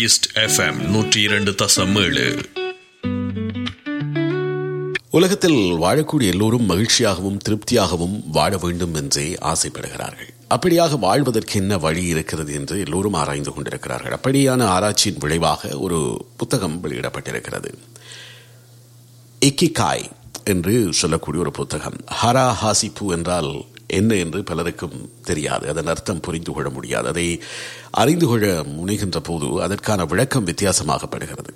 east FM நூற்றி இரண்டு தசம் ஏழு உலகத்தில் வாழக்கூடிய எல்லோரும் மகிழ்ச்சியாகவும் திருப்தியாகவும் வாழ வேண்டும் என்றே ஆசைப்படுகிறார்கள் அப்படியாக வாழ்வதற்கு என்ன வழி இருக்கிறது என்று எல்லோரும் ஆராய்ந்து கொண்டிருக்கிறார்கள் அப்படியான ஆராய்ச்சியின் விளைவாக ஒரு புத்தகம் வெளியிடப்பட்டிருக்கிறது இக்கிகாய் என்று சொல்லக்கூடிய ஒரு புத்தகம் ஹரா ஹாசிப்பு என்றால் என்ன என்று பலருக்கும் தெரியாது அதன் அர்த்தம் புரிந்து கொள்ள முடியாது அதை அறிந்து கொள்ள முனைகின்ற போது அதற்கான விளக்கம் வித்தியாசமாகப்படுகிறது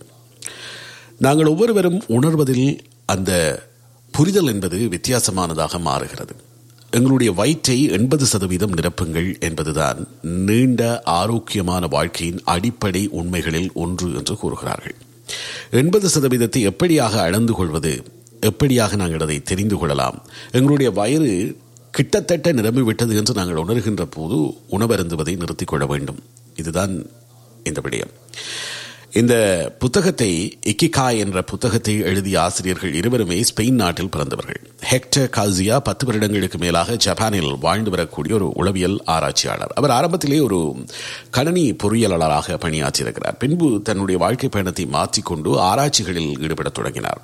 நாங்கள் ஒவ்வொருவரும் உணர்வதில் அந்த புரிதல் என்பது வித்தியாசமானதாக மாறுகிறது எங்களுடைய வயிற்றை எண்பது சதவீதம் நிரப்புங்கள் என்பதுதான் நீண்ட ஆரோக்கியமான வாழ்க்கையின் அடிப்படை உண்மைகளில் ஒன்று என்று கூறுகிறார்கள் எண்பது சதவீதத்தை எப்படியாக அளந்து கொள்வது எப்படியாக நாங்கள் அதை தெரிந்து கொள்ளலாம் எங்களுடைய வயிறு கிட்டத்தட்ட நிரம்பிவிட்டது என்று நாங்கள் உணர்கின்ற போது உணவருந்துவதை நிறுத்திக் கொள்ள வேண்டும் இதுதான் இந்த விடயம் இந்த புத்தகத்தை இக்கிகாய் என்ற புத்தகத்தை எழுதிய ஆசிரியர்கள் இருவருமே ஸ்பெயின் நாட்டில் பிறந்தவர்கள் ஹெக்டர் கால்சியா பத்து வருடங்களுக்கு மேலாக ஜப்பானில் வாழ்ந்து வரக்கூடிய ஒரு உளவியல் ஆராய்ச்சியாளர் அவர் ஆரம்பத்திலே ஒரு கணனி பொறியியலாளராக பணியாற்றியிருக்கிறார் பின்பு தன்னுடைய வாழ்க்கை பயணத்தை மாற்றிக்கொண்டு ஆராய்ச்சிகளில் ஈடுபடத் தொடங்கினார்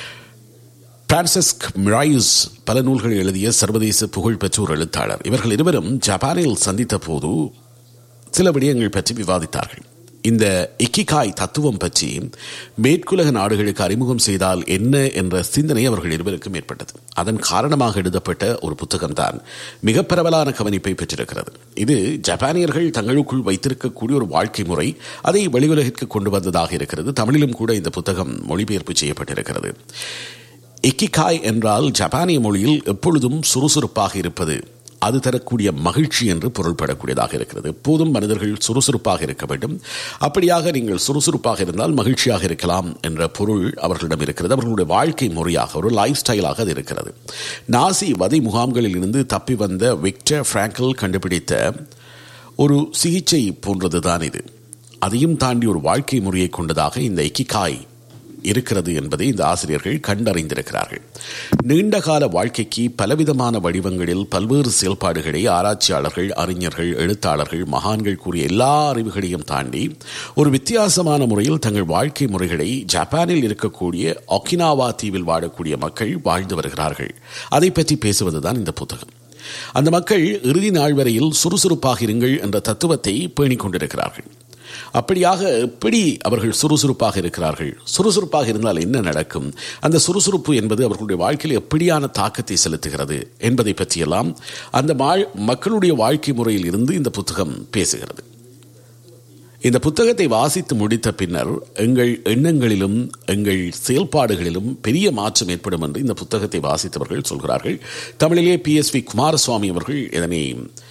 பிரான்சிஸ்க் மிராயுஸ் பல நூல்களை எழுதிய சர்வதேச புகழ்பெற்ற ஒரு எழுத்தாளர் இவர்கள் இருவரும் ஜப்பானில் சந்தித்த போது சில விடயங்கள் பற்றி விவாதித்தார்கள் இந்த இக்கிகாய் தத்துவம் பற்றி மேற்குலக நாடுகளுக்கு அறிமுகம் செய்தால் என்ன என்ற சிந்தனை அவர்கள் இருவருக்கும் ஏற்பட்டது அதன் காரணமாக எழுதப்பட்ட ஒரு புத்தகம்தான் மிக பரவலான கவனிப்பை பெற்றிருக்கிறது இது ஜப்பானியர்கள் தங்களுக்குள் வைத்திருக்கக்கூடிய ஒரு வாழ்க்கை முறை அதை வெளியுலகிற்கு கொண்டு வந்ததாக இருக்கிறது தமிழிலும் கூட இந்த புத்தகம் மொழிபெயர்ப்பு செய்யப்பட்டிருக்கிறது இக்கிகாய் என்றால் ஜப்பானிய மொழியில் எப்பொழுதும் சுறுசுறுப்பாக இருப்பது அது தரக்கூடிய மகிழ்ச்சி என்று பொருள்படக்கூடியதாக இருக்கிறது எப்போதும் மனிதர்கள் சுறுசுறுப்பாக இருக்க வேண்டும் அப்படியாக நீங்கள் சுறுசுறுப்பாக இருந்தால் மகிழ்ச்சியாக இருக்கலாம் என்ற பொருள் அவர்களிடம் இருக்கிறது அவர்களுடைய வாழ்க்கை முறையாக ஒரு லைஃப் ஸ்டைலாக அது இருக்கிறது நாசி வதை முகாம்களில் இருந்து தப்பி வந்த விக்டர் பிராங்கல் கண்டுபிடித்த ஒரு சிகிச்சை போன்றதுதான் இது அதையும் தாண்டி ஒரு வாழ்க்கை முறையை கொண்டதாக இந்த இக்கிகாய் இருக்கிறது என்பதை இந்த ஆசிரியர்கள் கண்டறிந்திருக்கிறார்கள் நீண்டகால வாழ்க்கைக்கு பலவிதமான வடிவங்களில் பல்வேறு செயல்பாடுகளை ஆராய்ச்சியாளர்கள் அறிஞர்கள் எழுத்தாளர்கள் மகான்கள் கூறிய எல்லா அறிவுகளையும் தாண்டி ஒரு வித்தியாசமான முறையில் தங்கள் வாழ்க்கை முறைகளை ஜப்பானில் இருக்கக்கூடிய ஒக்கினாவா தீவில் வாழக்கூடிய மக்கள் வாழ்ந்து வருகிறார்கள் அதை பற்றி பேசுவதுதான் இந்த புத்தகம் அந்த மக்கள் இறுதி நாள் வரையில் சுறுசுறுப்பாக இருங்கள் என்ற தத்துவத்தை பேணிக் கொண்டிருக்கிறார்கள் அப்படியாக எப்படி அவர்கள் சுறுசுறுப்பாக இருக்கிறார்கள் சுறுசுறுப்பாக இருந்தால் என்ன நடக்கும் அந்த சுறுசுறுப்பு என்பது அவர்களுடைய வாழ்க்கையில் எப்படியான தாக்கத்தை செலுத்துகிறது என்பதை பற்றியெல்லாம் அந்த மக்களுடைய வாழ்க்கை முறையில் இருந்து இந்த புத்தகம் பேசுகிறது இந்த புத்தகத்தை வாசித்து முடித்த பின்னர் எங்கள் எண்ணங்களிலும் எங்கள் செயல்பாடுகளிலும் பெரிய மாற்றம் ஏற்படும் என்று இந்த புத்தகத்தை வாசித்தவர்கள் சொல்கிறார்கள் தமிழிலே பி எஸ் வி குமாரசுவாமி அவர்கள் இதனை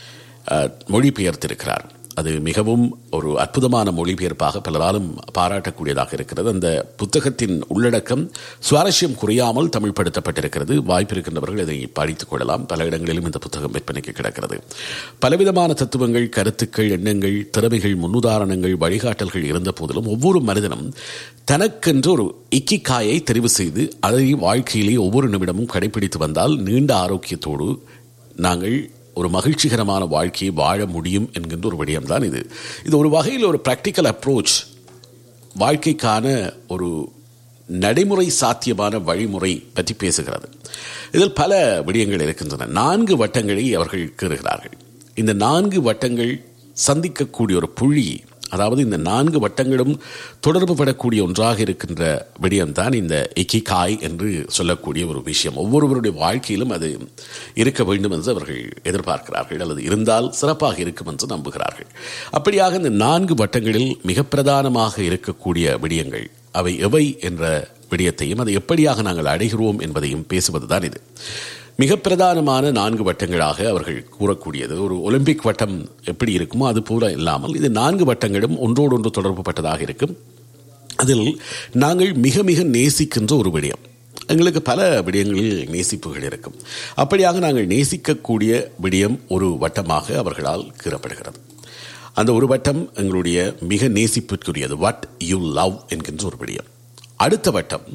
மொழிபெயர்த்திருக்கிறார் அது மிகவும் ஒரு அற்புதமான மொழிபெயர்ப்பாக பலராலும் பாராட்டக்கூடியதாக இருக்கிறது அந்த புத்தகத்தின் உள்ளடக்கம் சுவாரஸ்யம் குறையாமல் தமிழ்படுத்தப்பட்டிருக்கிறது வாய்ப்பு இருக்கின்றவர்கள் இதை படித்துக் கொள்ளலாம் பல இடங்களிலும் இந்த புத்தகம் விற்பனைக்கு கிடக்கிறது பலவிதமான தத்துவங்கள் கருத்துக்கள் எண்ணங்கள் திறமைகள் முன்னுதாரணங்கள் வழிகாட்டல்கள் இருந்த போதிலும் ஒவ்வொரு மனிதனும் தனக்கென்று ஒரு இக்கிக்காயை தெரிவு செய்து அதை வாழ்க்கையிலே ஒவ்வொரு நிமிடமும் கடைபிடித்து வந்தால் நீண்ட ஆரோக்கியத்தோடு நாங்கள் ஒரு மகிழ்ச்சிகரமான வாழ்க்கையை வாழ முடியும் என்கின்ற ஒரு விடயம்தான் இது இது ஒரு வகையில் ஒரு ப்ராக்டிக்கல் அப்ரோச் வாழ்க்கைக்கான ஒரு நடைமுறை சாத்தியமான வழிமுறை பற்றி பேசுகிறது இதில் பல விடயங்கள் இருக்கின்றன நான்கு வட்டங்களை அவர்கள் கீறுகிறார்கள் இந்த நான்கு வட்டங்கள் சந்திக்கக்கூடிய ஒரு புள்ளி அதாவது இந்த நான்கு வட்டங்களும் தொடர்பு படக்கூடிய ஒன்றாக இருக்கின்ற விடயம்தான் இந்த எக்கிகாய் என்று சொல்லக்கூடிய ஒரு விஷயம் ஒவ்வொருவருடைய வாழ்க்கையிலும் அது இருக்க வேண்டும் என்று அவர்கள் எதிர்பார்க்கிறார்கள் அல்லது இருந்தால் சிறப்பாக இருக்கும் என்று நம்புகிறார்கள் அப்படியாக இந்த நான்கு வட்டங்களில் மிக பிரதானமாக இருக்கக்கூடிய விடயங்கள் அவை எவை என்ற விடயத்தையும் அதை எப்படியாக நாங்கள் அடைகிறோம் என்பதையும் பேசுவதுதான் இது மிக பிரதானமான நான்கு வட்டங்களாக அவர்கள் கூறக்கூடியது ஒரு ஒலிம்பிக் வட்டம் எப்படி இருக்குமோ அது போல இல்லாமல் இது நான்கு வட்டங்களும் ஒன்றோடு ஒன்று தொடர்பு பட்டதாக இருக்கும் அதில் நாங்கள் மிக மிக நேசிக்கின்ற ஒரு விடயம் எங்களுக்கு பல விடயங்களில் நேசிப்புகள் இருக்கும் அப்படியாக நாங்கள் நேசிக்கக்கூடிய விடயம் ஒரு வட்டமாக அவர்களால் கீறப்படுகிறது அந்த ஒரு வட்டம் எங்களுடைய மிக நேசிப்பிற்குரியது வாட் யூ லவ் என்கின்ற ஒரு விடயம் அடுத்த வட்டம்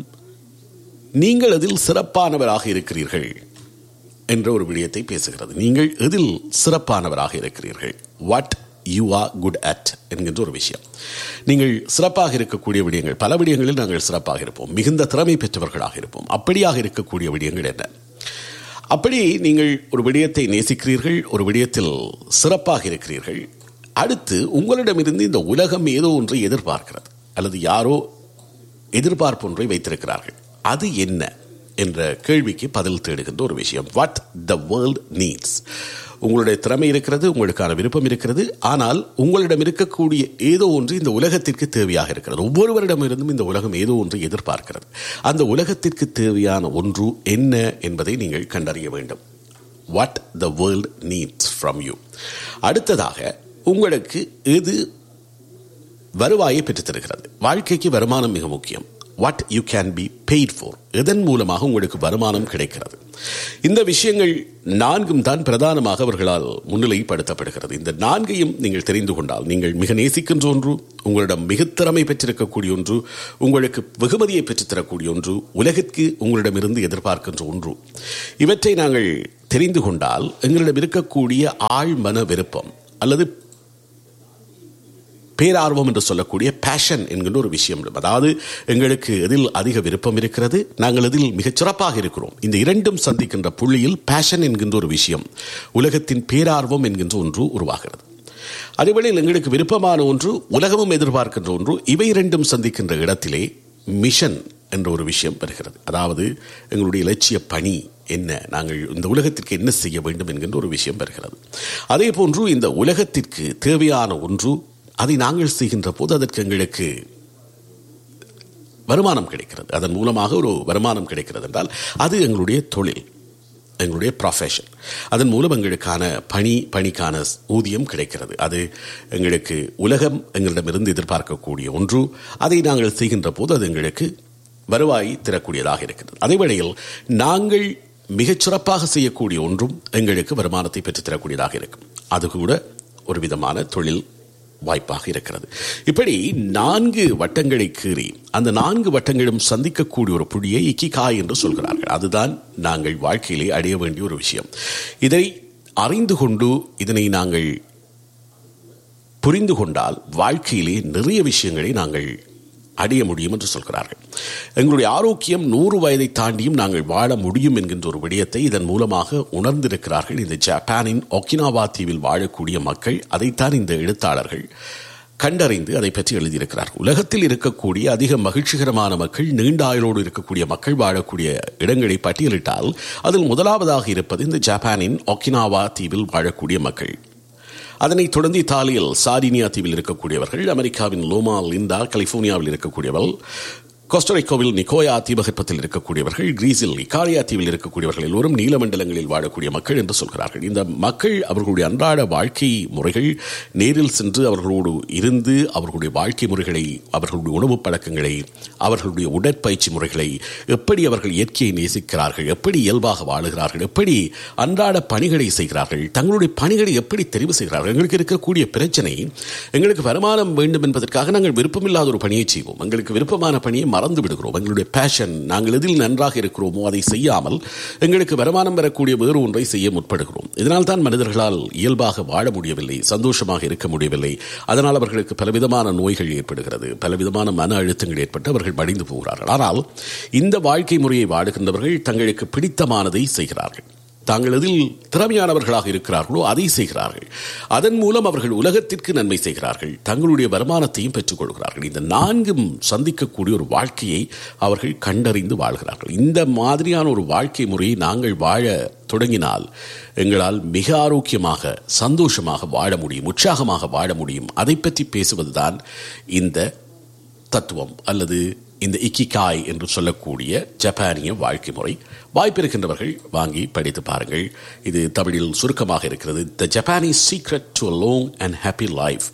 நீங்கள் அதில் சிறப்பானவராக இருக்கிறீர்கள் என்ற ஒரு விடயத்தை பேசுகிறது நீங்கள் எதில் சிறப்பானவராக இருக்கிறீர்கள் what you are good at என்கின்ற ஒரு விஷயம் நீங்கள் சிறப்பாக இருக்கக்கூடிய விடயங்கள் பல விடயங்களில் நாங்கள் சிறப்பாக இருப்போம் மிகுந்த திறமை பெற்றவர்களாக இருப்போம் அப்படியாக இருக்கக்கூடிய விடயங்கள் என்ன அப்படி நீங்கள் ஒரு விடயத்தை நேசிக்கிறீர்கள் ஒரு விடயத்தில் சிறப்பாக இருக்கிறீர்கள் அடுத்து உங்களிடமிருந்து இந்த உலகம் ஏதோ ஒன்றை எதிர்பார்க்கிறது அல்லது யாரோ எதிர்பார்ப்பு ஒன்றை வைத்திருக்கிறார்கள் அது என்ன என்ற கேள்விக்கு பதில் தேடுகின்ற ஒரு விஷயம் வாட் த வேர்ல்ட் நீட்ஸ் உங்களுடைய திறமை இருக்கிறது உங்களுக்கான விருப்பம் இருக்கிறது ஆனால் உங்களிடம் இருக்கக்கூடிய ஏதோ ஒன்று இந்த உலகத்திற்கு தேவையாக இருக்கிறது ஒவ்வொருவரிடமிருந்தும் இந்த உலகம் ஏதோ ஒன்று எதிர்பார்க்கிறது அந்த உலகத்திற்கு தேவையான ஒன்று என்ன என்பதை நீங்கள் கண்டறிய வேண்டும் what the world needs from you அடுத்ததாக உங்களுக்கு எது வருவாயை பெற்றுத்தருகிறது வாழ்க்கைக்கு வருமானம் மிக முக்கியம் what you can be paid for எதன் மூலமாக உங்களுக்கு வருமானம் கிடைக்கிறது இந்த விஷயங்கள் நான்கும் தான் பிரதானமாக அவர்களால் முன்னிலைப்படுத்தப்படுகிறது இந்த நான்கையும் நீங்கள் தெரிந்து கொண்டால் நீங்கள் மிக நேசிக்கின்ற ஒன்று உங்களிடம் மிக திறமை பெற்றிருக்கக்கூடிய ஒன்று உங்களுக்கு வெகுமதியை பெற்றுத்தரக்கூடிய ஒன்று உலகிற்கு உங்களிடமிருந்து எதிர்பார்க்கின்ற ஒன்று இவற்றை நாங்கள் தெரிந்து கொண்டால் எங்களிடம் இருக்கக்கூடிய ஆழ்மன விருப்பம் அல்லது பேரார்வம் என்று சொல்லக்கூடிய பேஷன் என்கின்ற ஒரு விஷயம் அதாவது எங்களுக்கு எதில் அதிக விருப்பம் இருக்கிறது நாங்கள் எதில் மிகச் சிறப்பாக இருக்கிறோம் இந்த இரண்டும் சந்திக்கின்ற புள்ளியில் பேஷன் என்கின்ற ஒரு விஷயம் உலகத்தின் பேரார்வம் என்கின்ற ஒன்று உருவாகிறது அதேவேளையில் எங்களுக்கு விருப்பமான ஒன்று உலகமும் எதிர்பார்க்கின்ற ஒன்று இவை இரண்டும் சந்திக்கின்ற இடத்திலே மிஷன் என்ற ஒரு விஷயம் வருகிறது அதாவது எங்களுடைய இலட்சிய பணி என்ன நாங்கள் இந்த உலகத்திற்கு என்ன செய்ய வேண்டும் என்கின்ற ஒரு விஷயம் வருகிறது அதே போன்று இந்த உலகத்திற்கு தேவையான ஒன்று அதை நாங்கள் செய்கின்ற போது அதற்கு எங்களுக்கு வருமானம் கிடைக்கிறது அதன் மூலமாக ஒரு வருமானம் கிடைக்கிறது என்றால் அது எங்களுடைய தொழில் எங்களுடைய ப்ரொஃபஷன் அதன் மூலம் எங்களுக்கான பணி பணிக்கான ஊதியம் கிடைக்கிறது அது எங்களுக்கு உலகம் எங்களிடமிருந்து எதிர்பார்க்கக்கூடிய ஒன்று அதை நாங்கள் செய்கின்ற போது அது எங்களுக்கு வருவாய் தரக்கூடியதாக இருக்கிறது அதே வேளையில் நாங்கள் மிகச் சிறப்பாக செய்யக்கூடிய ஒன்றும் எங்களுக்கு வருமானத்தை பெற்றுத்தரக்கூடியதாக இருக்கும் அது கூட ஒரு விதமான தொழில் வாய்ப்பாக இருக்கிறது இப்படி நான்கு வட்டங்களை கீறி அந்த நான்கு வட்டங்களும் சந்திக்கக்கூடிய ஒரு புள்ளியை இக்கிகாய் என்று சொல்கிறார்கள் அதுதான் நாங்கள் வாழ்க்கையிலே அடைய வேண்டிய ஒரு விஷயம் இதை அறிந்து கொண்டு இதனை நாங்கள் புரிந்து கொண்டால் வாழ்க்கையிலே நிறைய விஷயங்களை நாங்கள் அடைய முடியும் என்று சொல்கிறார்கள் எங்களுடைய ஆரோக்கியம் நூறு வயதை தாண்டியும் நாங்கள் வாழ முடியும் என்கின்ற ஒரு விடயத்தை இதன் மூலமாக உணர்ந்திருக்கிறார்கள் இந்த ஜப்பானின் ஒக்கினாவா தீவில் வாழக்கூடிய மக்கள் அதைத்தான் இந்த எழுத்தாளர்கள் கண்டறிந்து அதை பற்றி எழுதியிருக்கிறார்கள் உலகத்தில் இருக்கக்கூடிய அதிக மகிழ்ச்சிகரமான மக்கள் நீண்ட ஆயுளோடு இருக்கக்கூடிய மக்கள் வாழக்கூடிய இடங்களை பட்டியலிட்டால் அதில் முதலாவதாக இருப்பது இந்த ஜப்பானின் ஒக்கினாவா தீவில் வாழக்கூடிய மக்கள் அதனைத் தொடர்ந்து இத்தாலியில் சாரினியா தீவில் இருக்கக்கூடியவர்கள் அமெரிக்காவின் லோமா லிண்டா கலிபோர்னியாவில் இருக்கக்கூடியவள் கோஸ்டரிக்கோவில் நிக்கோயா தீபகற்பத்தில் இருக்கக்கூடியவர்கள் கிரீஸில் இக்காலியா தீவில் இருக்கக்கூடியவர்கள் எல்லோரும் நீலமண்டலங்களில் வாழக்கூடிய மக்கள் என்று சொல்கிறார்கள் இந்த மக்கள் அவர்களுடைய அன்றாட வாழ்க்கை முறைகள் நேரில் சென்று அவர்களோடு இருந்து அவர்களுடைய வாழ்க்கை முறைகளை அவர்களுடைய உணவு பழக்கங்களை அவர்களுடைய உடற்பயிற்சி முறைகளை எப்படி அவர்கள் இயற்கையை நேசிக்கிறார்கள் எப்படி இயல்பாக வாழுகிறார்கள் எப்படி அன்றாட பணிகளை செய்கிறார்கள் தங்களுடைய பணிகளை எப்படி தெரிவு செய்கிறார்கள் எங்களுக்கு இருக்கக்கூடிய பிரச்சனை எங்களுக்கு வருமானம் வேண்டும் என்பதற்காக நாங்கள் விருப்பமில்லாத ஒரு பணியை செய்வோம் எங்களுக்கு விருப்பமான பணியை மறந்து விடுகிறோம் எங்களுடைய பேஷன் நாங்கள் எதில் நன்றாக இருக்கிறோமோ அதை செய்யாமல் எங்களுக்கு வருமானம் பெறக்கூடிய வேறு ஒன்றை செய்ய முற்படுகிறோம் இதனால் தான் மனிதர்களால் இயல்பாக வாழ முடியவில்லை சந்தோஷமாக இருக்க முடியவில்லை அதனால் அவர்களுக்கு பலவிதமான நோய்கள் ஏற்படுகிறது பலவிதமான மன அழுத்தங்கள் ஏற்பட்டு அவர்கள் மடிந்து போகிறார்கள் ஆனால் இந்த வாழ்க்கை முறையை வாடுகின்றவர்கள் தங்களுக்கு பிடித்தமானதை செய்கிறார்கள் தாங்கள் எதில் திறமையானவர்களாக இருக்கிறார்களோ அதை செய்கிறார்கள் அதன் மூலம் அவர்கள் உலகத்திற்கு நன்மை செய்கிறார்கள் தங்களுடைய வருமானத்தையும் பெற்றுக்கொள்கிறார்கள் இந்த நான்கும் சந்திக்கக்கூடிய ஒரு வாழ்க்கையை அவர்கள் கண்டறிந்து வாழ்கிறார்கள் இந்த மாதிரியான ஒரு வாழ்க்கை முறையை நாங்கள் வாழ தொடங்கினால் எங்களால் மிக ஆரோக்கியமாக சந்தோஷமாக வாழ முடியும் உற்சாகமாக வாழ முடியும் அதை பற்றி பேசுவதுதான் இந்த தத்துவம் அல்லது இந்த இக்கிகாய் என்று சொல்லக்கூடிய ஜப்பானிய வாழ்க்கை முறை வாய்ப்பிருக்கின்றவர்கள் வாங்கி படித்து பாருங்கள் இது தமிழில் சுருக்கமாக இருக்கிறது the Japanese secret to a long and happy life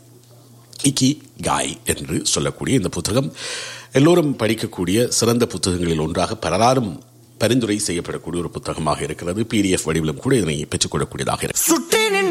ikigai என்று சொல்லக்கூடிய இந்த புத்தகம் எல்லோரும் படிக்கக்கூடிய சிறந்த புத்தகங்களில் ஒன்றாக பலராலும் பரிந்துரை செய்யப்படக்கூடிய ஒரு புத்தகமாக இருக்கிறது பிடிஎஃப் வடிவிலும் கூட இதனை பெற்றுக்கொள்ளக்கூடியதாக இருக்கிறது